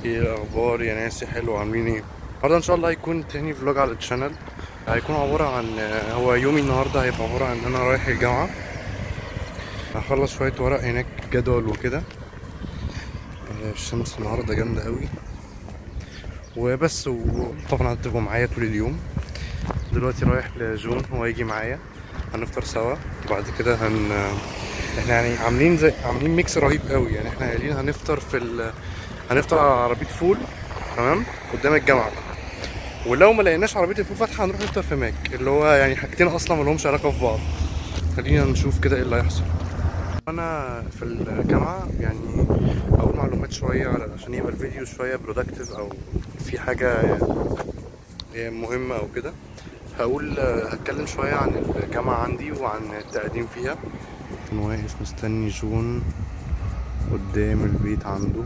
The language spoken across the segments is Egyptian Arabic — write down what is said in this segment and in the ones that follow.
ايه الاخبار يا ناسي حلو عاملين ايه النهارده ان شاء الله هيكون تاني فلوج على الشانل هيكون عبارة عن هو يومي النهارده هيبقى عبارة عن ان انا رايح الجامعة هخلص شوية ورق هناك جدول وكده آه، الشمس النهارده جامدة قوي وبس وطبعا هتبقوا معايا طول اليوم دلوقتي رايح لجون هو هيجي معايا هنفطر سوا وبعد كده هن احنا يعني عاملين زي عاملين ميكس رهيب قوي يعني احنا قايلين هنفطر في ال... هنفطر على عربية فول تمام قدام الجامعة ولو ما لقيناش عربية الفول فاتحة هنروح نفطر في ماك اللي هو يعني حاجتين اصلا ملهمش علاقة في بعض خلينا نشوف كده ايه اللي هيحصل انا في الجامعة يعني اقول معلومات شوية على- عشان يبقى الفيديو شوية برودكتيف او في حاجة مهمة او كده هقول هتكلم شوية عن الجامعة عندي وعن التقديم فيها كان واقف مستني جون قدام البيت عنده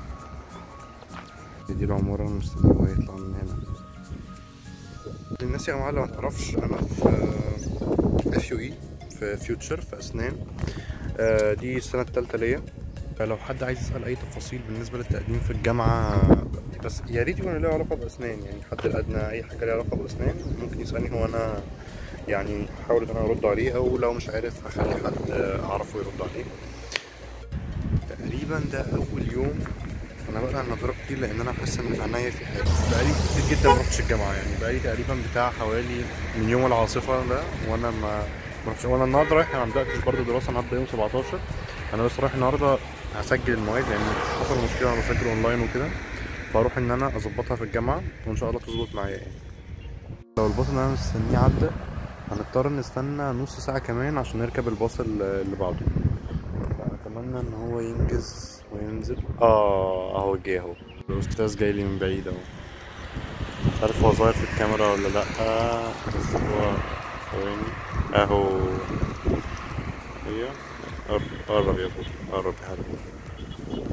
دي العمارة مستني هو يطلع من هنا الناس يا جماعة اللي ما تعرفش أنا في اف يو اي في فيوتشر في أسنان آه، دي السنة التالتة ليا فلو حد عايز يسأل أي تفاصيل بالنسبة للتقديم في الجامعة بس يا ريت يكون له علاقة بأسنان يعني حد الأدنى أي حاجة ليها علاقة بأسنان ممكن يسألني هو أنا يعني احاول ان انا ارد عليه او لو مش عارف اخلي حد اعرفه يرد عليه تقريبا ده اول يوم انا بقى النضاره كتير لان انا حاسس ان في عينيا في حاجه بقالي كتير جدا ما رحتش الجامعه يعني بقالي تقريبا بتاع حوالي من يوم العاصفه ده وانا ما ما رحتش وانا النهارده رايح انا ما بداتش برضه دراسه النهارده يوم 17 انا بس رايح النهارده هسجل المواد لان حصل مشكله وانا بسجل اونلاين وكده فاروح ان انا اظبطها في الجامعه وان شاء الله تظبط معايا يعني لو الباص اللي انا مستنيه عدى هنضطر نستنى نص ساعة كمان عشان نركب الباص ال- اللي بعده فأتمنى إن هو ينجز وينزل اه اهو جه اهو الأستاذ جاي لي من بعيد اهو مش عارف هو ظاهر في الكاميرا ولا لأ بس هو ثواني اهو هي قرب قرب يا ابو قرب يا حبيبي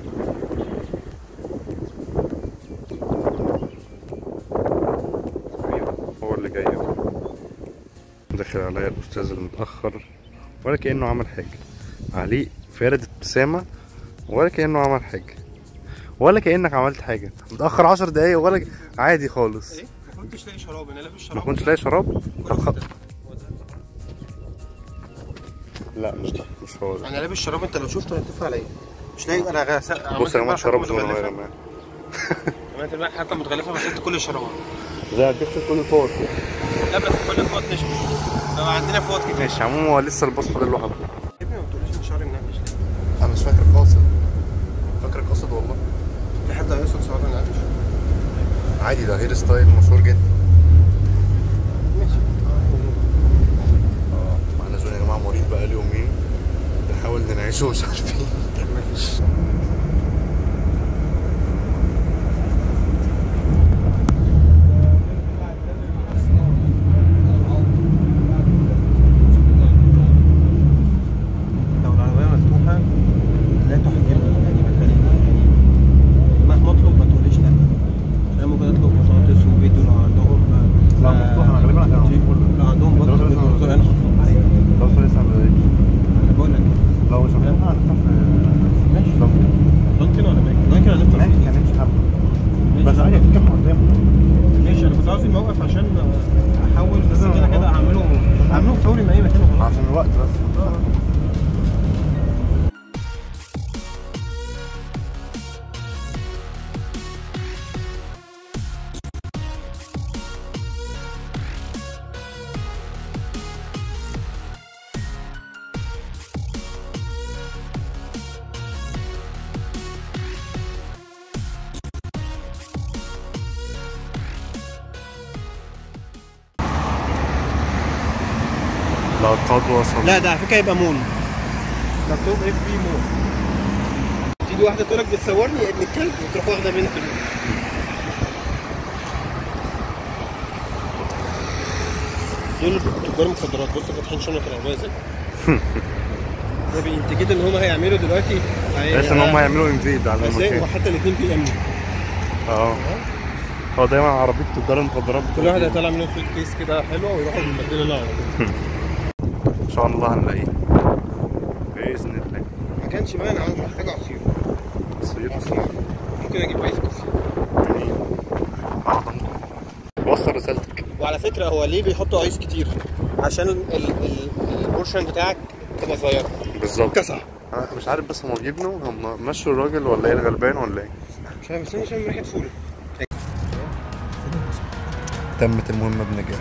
أيوة، هو اللي جاي اهو دخل عليا الأستاذ المتأخر ولا كأنه عمل حاجة عليه فارد ابتسامة ولا كأنه عمل حاجة ولا كأنك عملت حاجة متأخر عشر دقايق ولا ك- عادي خالص ايه ما كنتش لاقي شراب انا لابس ما شراب كنتش لاقي شراب طب خ... لا مش ده مش هو ده انا لابس شراب انت لو شفته هتدفع عليا مش لاقي انا غاس بص يا جماعة شراب دول يا جماعة عملت الماء حتى متغلفه مسكت كل الشراب زي هتكسر كل الفوط لا بس كل فوط نشف لو عندنا فوط كتير ماشي عموما هو لسه الباص فاضل له حبة يا ابني ما تقوليش ان شعري منعش أنا مش فاكر قاصد فاكر قاصد والله في حد هيقصد شعري منعش عادي ده هير ستايل مشهور جدا ماشي اه معانا زون يا جماعة مريض بقالي يومين بنحاول ننعشه مش عارفين مفيش لو العربية مفتوحة لا تحجرني يعني ما تخليني مهما اطلب ما تقوليش لا انا ممكن اطلب بطاطس وبيض لو عندهم لا، مفتوحة، أنا غالباً هتبقى مفتوحة. لو عندهم بط الدراسة لسه ما بيض انا هطلب لو لسه ما بدأتش انا بقول لك لو مش هنفتحها هنفتح في ماشي دمياط. دانكن ولا ماك دانكن هنفطر ماشي فيه هنمشي حبة ماشي. بس عادي هتتكلم قدام ماشي انا كنت عاوز الموقف عشان احول بس كده كده اعمله اعمله فوري من اي مكان وخلاص عشان الوقت بس لقد وصل لا ده على فكره يبقى مول مكتوب اف بي مول تيجي واحده تقول لك بتصورني يا ابن الكلب وتروح واخده منها فلوس دول تجار مخدرات بص فاتحين شنط العربيه ازاي ده بينتجد ان هم هيعملوا دلوقتي هي- تحس ان هم هيعملوا انفيد على هتلاقي المكان وحتى الاثنين بي ام اه هو دايما عربية تجار المخدرات كل واحد هيطلع منهم سويت كيس كده حلوه ويروحوا مدينه لها على طول ان شاء الله هنلاقيه باذن الله ما كانش مانع انا محتاج عصير عصير عصير ممكن ممكن اجيب ايس كوفي يعني عظمكم وصل رسالتك وعلى فكره هو ليه بيحطوا ايس كتير عشان ال- ال- البورشن بتاعك تبقى صغيره بالظبط كسع انا مش عارف بس هم بيبنوا هم مشوا الراجل ولا ايه الغلبان ولا ايه مش عارف بس انا شامم ريحه فول تمت المهمة بنجاح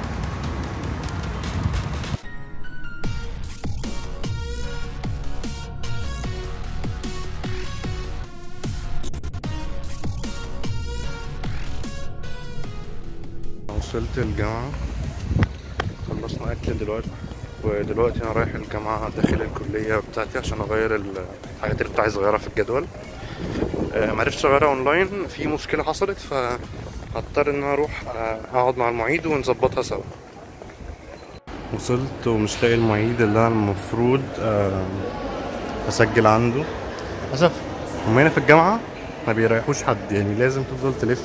وصلت الجامعة خلصنا أكل دلوقتي ودلوقتي أنا رايح الجامعة داخل الكلية بتاعتي عشان أغير الحاجات اللي كنت عايز أغيرها في الجدول آه، معرفتش أغيرها أونلاين في مشكلة حصلت فهضطر إن أنا أروح آه، أقعد مع المعيد ونظبطها سوا وصلت ومش لاقي المعيد اللي أنا المفروض آه، أسجل عنده للأسف هم هنا في الجامعة ما بيريحوش حد يعني لازم تفضل تلف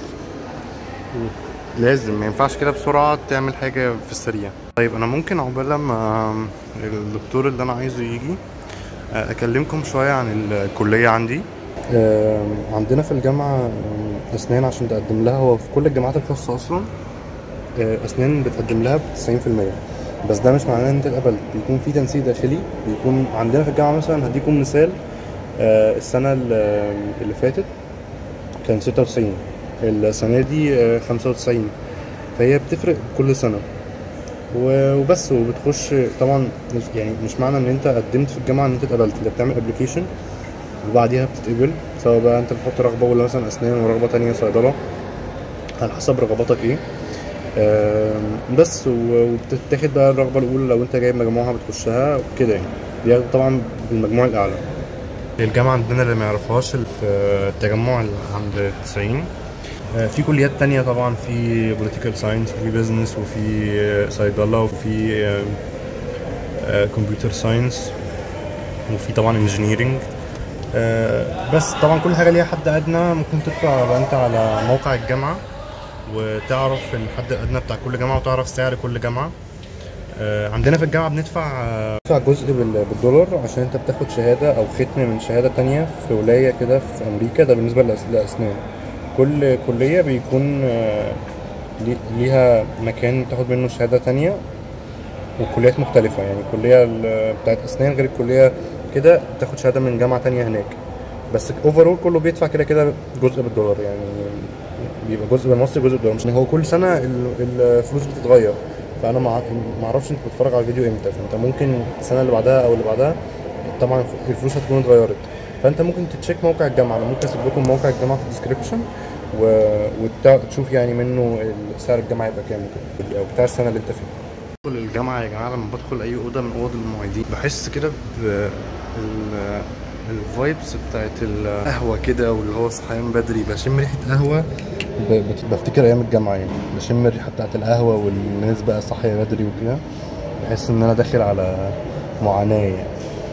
لازم ما ينفعش كده بسرعة تعمل حاجة في السريع طيب أنا ممكن عقبال لما الدكتور اللي أنا عايزه يجي آه، أكلمكم شوية عن الكلية عندي عندنا في الجامعة آم، أسنان عشان تقدم لها هو في كل الجامعات الخاصة أصلا آه، أسنان بتقدم لها ب 90% بس ده مش معناه إن أنت اتقبلت بيكون في تنسيق داخلي بيكون عندنا في الجامعة مثلا هديكم مثال آه، السنة اللي اللي فاتت كان 96 السنة دي آه، 95 فهي بتفرق كل سنة و- وبس وبتخش طبعا يعني مش معنى ان انت قدمت في الجامعة ان انت اتقبلت انت بتعمل ابلكيشن وبعديها بتتقبل سواء بقى انت بتحط رغبة اولى مثلا اسنان ورغبة تانية صيدلة على حسب رغباتك ايه آم، بس و- وبتتاخد بقى الرغبة الأولى لو أنت جايب مجموعها بتخشها كده يعني بياخدوا طبعا بالمجموع الأعلى الجامعة عندنا اللي ما يعرفهاش اللي في التجمع اللي عند 90 آه، في كليات تانية طبعا في بوليتيكال ساينس وفي بيزنس وفي آه، صيدلة وفي كمبيوتر ساينس وفي طبعا انجينيرنج بس طبعا كل حاجة ليها حد أدنى ممكن تدخل بقى أنت على موقع الجامعة وتعرف الحد الأدنى بتاع كل جامعة وتعرف سعر كل جامعة آه، عندنا في الجامعة بندفع آه، بندفع جزء بال- بالدولار عشان انت بتاخد شهادة او ختم من شهادة تانية في ولاية كده في امريكا ده بالنسبة للأس- للاسنان كل كلية بيكون آه، لي- ليها مكان تاخد منه شهادة تانية وكليات مختلفة يعني الكلية ال- بتاعت اسنان غير الكلية كده بتاخد شهادة من جامعة تانية هناك بس اوفرول كله بيدفع كده كده جزء بالدولار يعني بيبقى جزء بالمصري جزء بالدولار مش هو كل سنة ال- الفلوس بتتغير فانا ما ما اعرفش انت بتتفرج على الفيديو امتى فانت ممكن السنه اللي بعدها او اللي بعدها طبعا الفلوس هتكون اتغيرت فانت ممكن تتشيك موقع الجامعه انا ممكن اسيب لكم موقع الجامعه في الديسكربشن وتشوف يعني منه سعر الجامعه يبقى كام وكده، او بتاع السنه اللي انت فيها بدخل الجامعه يا جماعه لما بدخل اي اوضه من اوض المعيدين بحس كده ب الفايبس بتاعت القهوه كده واللي هو صحيان بدري بشم ريحه قهوه ب- بت- بفتكر ايام الجامعه يعني بشم الريحه بتاعت القهوه والناس بقى صاحيه بدري وكده بحس ان انا داخل على معاناه يعني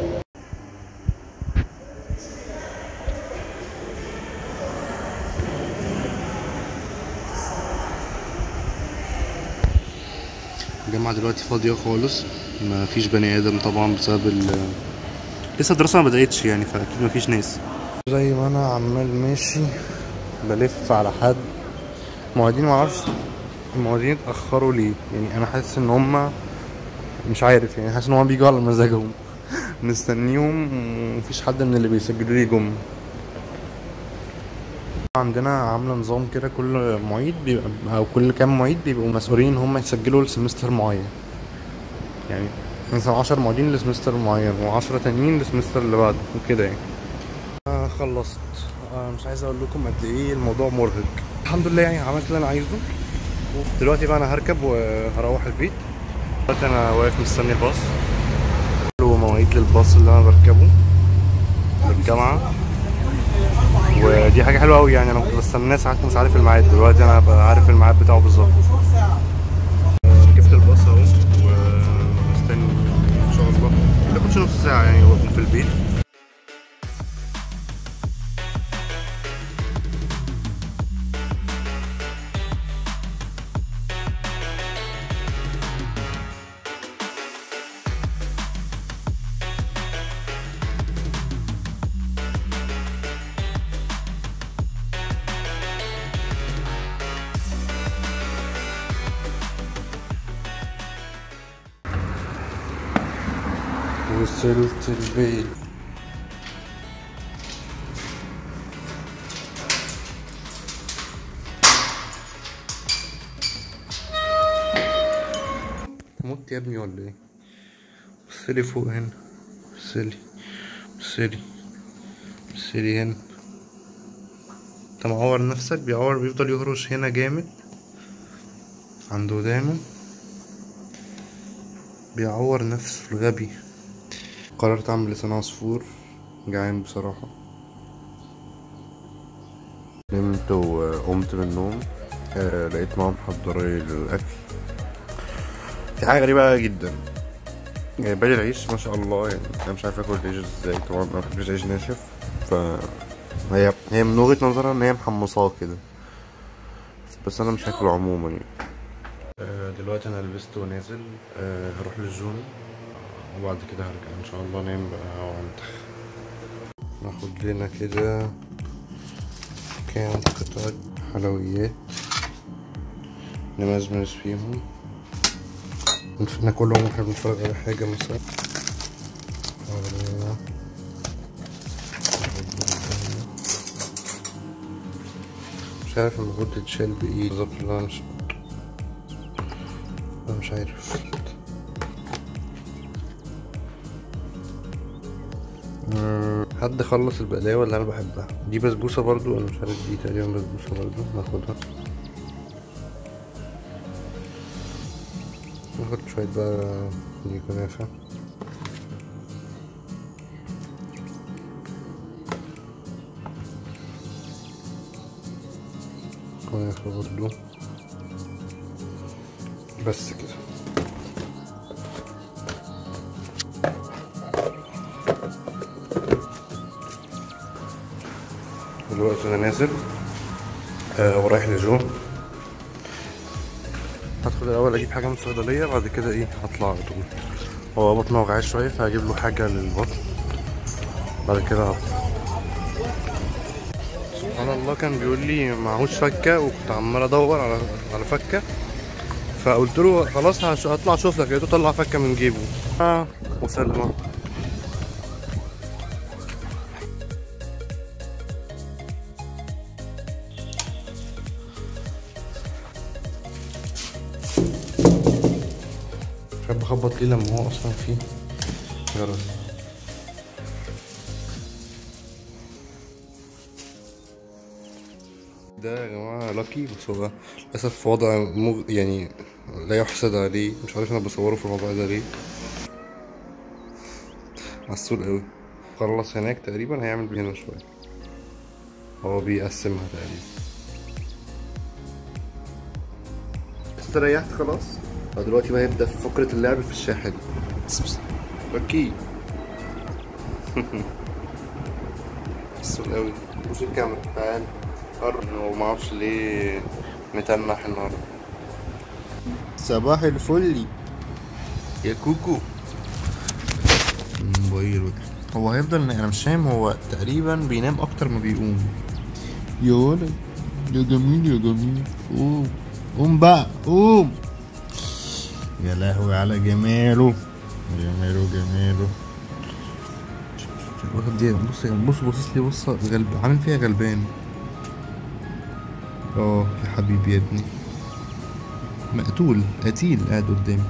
الجامعة دلوقتي فاضية خالص ما فيش بني آدم طبعا بسبب ال لسه الدراسة ما بدأتش يعني فأكيد ما فيش ناس زي ما أنا عمال ماشي بلف على حد المعيدين معرفش المعيدين اتأخروا ليه يعني أنا حاسس إن هما مش عارف يعني حاسس إن هما بيجوا على مزاجهم مستنيهم ومفيش حد من اللي بيسجلوا لي جم عندنا عامله نظام كده كل معيد بيبقى او كل كام معيد بيبقوا مسؤولين ان هم يسجلوا لسمستر معين يعني مثلا 10 معيدين لسمستر معين و10 تانيين للسمستر اللي بعده وكده يعني آه خلصت آه مش عايز اقول لكم قد ايه الموضوع مرهق الحمد لله يعني عملت اللي انا عايزه دلوقتي بقى انا هركب وهروح البيت دلوقتي انا واقف مستني الباص له مواعيد للباص اللي انا بركبه للجامعه ودي حاجه حلوه قوي يعني انا كنت بستناه ساعات مش عارف الميعاد دلوقتي انا بقى عارف الميعاد بتاعه بالظبط ركبت الباص اهو ومستني ان شاء الله ما بياخدش نص ساعه يعني واكون في البيت وصلت البيت مت يا ابني ولا ايه بصلي فوق هنا بصلي بصلي بصلي هنا انت معور نفسك بيعور بيفضل يهرش هنا جامد عند ودانه بيعور نفسه الغبي قررت اعمل لسان عصفور جعان بصراحة نمت وقمت من النوم آه لقيت ماما محضرة لي الأكل في حاجة غريبة جدا جايبالي العيش ما شاء الله يعني أنا مش عارف آكل العيش ازاي طبعا ما بحبش العيش ناشف ف هي هي من وجهة نظرها إن هي محمصاه كده بس أنا مش هاكله عموما يعني آه، دلوقتي انا لبست ونازل آه، هروح للجون وبعد كده هرجع ان شاء الله انام بقى وانتخ ناخد لنا كده كام قطعة حلويات نمزمز فيهم نف- ناكلهم واحنا بنتفرج على حاجة مثلا ولا- مش عارف المفروض تتشال بايه بالظبط لا مش انا مش عارف مم، حد خلص البقلاوة اللي انا بحبها دي بسبوسة برضو انا مش عارف دي تقريبا بسبوسة برضو ناخدها ناخد شوية بقى دي كنافة كنافة برضو بس كده دلوقتي انا نازل آه ورايح لجو هدخل الاول اجيب حاجه من الصيدليه بعد كده ايه هطلع على طول هو بطنه وجعاه شويه فهجيب له حاجه للبطن بعد كده هطلع سبحان الله كان بيقول لي معهوش فكه وكنت عمال ادور على على فكه فقلت له خلاص هش- هطلع اشوف لك لقيته طلع فكه من جيبه اه وسلمى بحب اخبط ليه لما هو اصلا فيه جرس ده يا جماعة لاكي بس هو للأسف في وضع مغ... يعني لا يحسد عليه مش عارف أنا بصوره في الوضع ده ليه عسول قوي خلص هناك تقريبا هيعمل هنا شوية هو بيقسمها تقريبا استريحت خلاص دلوقتي بقى يبدأ في فقرة اللعب في الشاحن بس بس لاكي عسول قوي بص الكاميرا تعال قرب ومعرفش ليه متنح النهارده صباح الفل يا كوكو موبايل هو هيفضل انا مش فاهم هو تقريبا بينام اكتر ما بيقوم يا ولد يا جميل يا جميل قوم قوم بقى قوم يا لهوي على جماله جماله جماله واخد دي بص بص بص لي بص غلب عامل فيها غلبان اه يا حبيبي يا ابني مقتول قتيل قاعد قدامي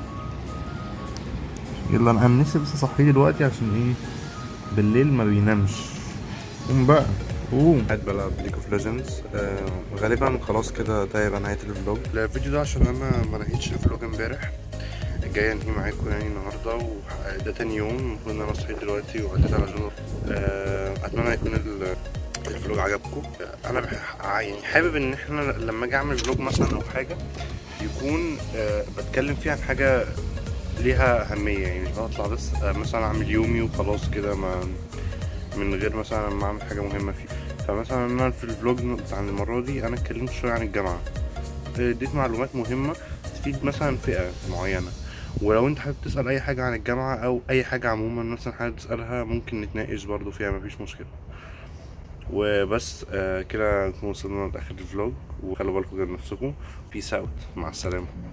يلا انا أنا نفسي بس اصحيه دلوقتي عشان ايه بالليل ما بينامش قوم بقى قوم قاعد بلعب ليج اوف ليجندز غالبا خلاص كده ده هيبقى نهايه الفلوج الفيديو ده عشان انا ما نهيتش الفلوج امبارح جاي انهي معاكم يعني النهارده وده تاني يوم المفروض ان انا صحيت دلوقتي وعديت على جنور آه، اتمنى يكون ال- الفلوج عجبكم آه، انا بح... يعني حابب ان احنا لما اجي اعمل فلوج مثلا او حاجه يكون آه، بتكلم فيه عن حاجه ليها اهميه يعني مش بطلع بس آه، مثلا اعمل يومي وخلاص كده ما من غير مثلا ما اعمل حاجه مهمه فيه فمثلا انا في الفلوج بتاع المره دي انا اتكلمت شويه عن الجامعه آه، اديت معلومات مهمه تفيد مثلا فئه معينه ولو انت حابب تسال اي حاجه عن الجامعه او اي حاجه عموما مثلا حابب تسالها ممكن نتناقش برضو فيها مفيش مشكله وبس آه كده نكون وصلنا لاخر الفلوج وخلوا بالكم من نفسكم بيس اوت مع السلامه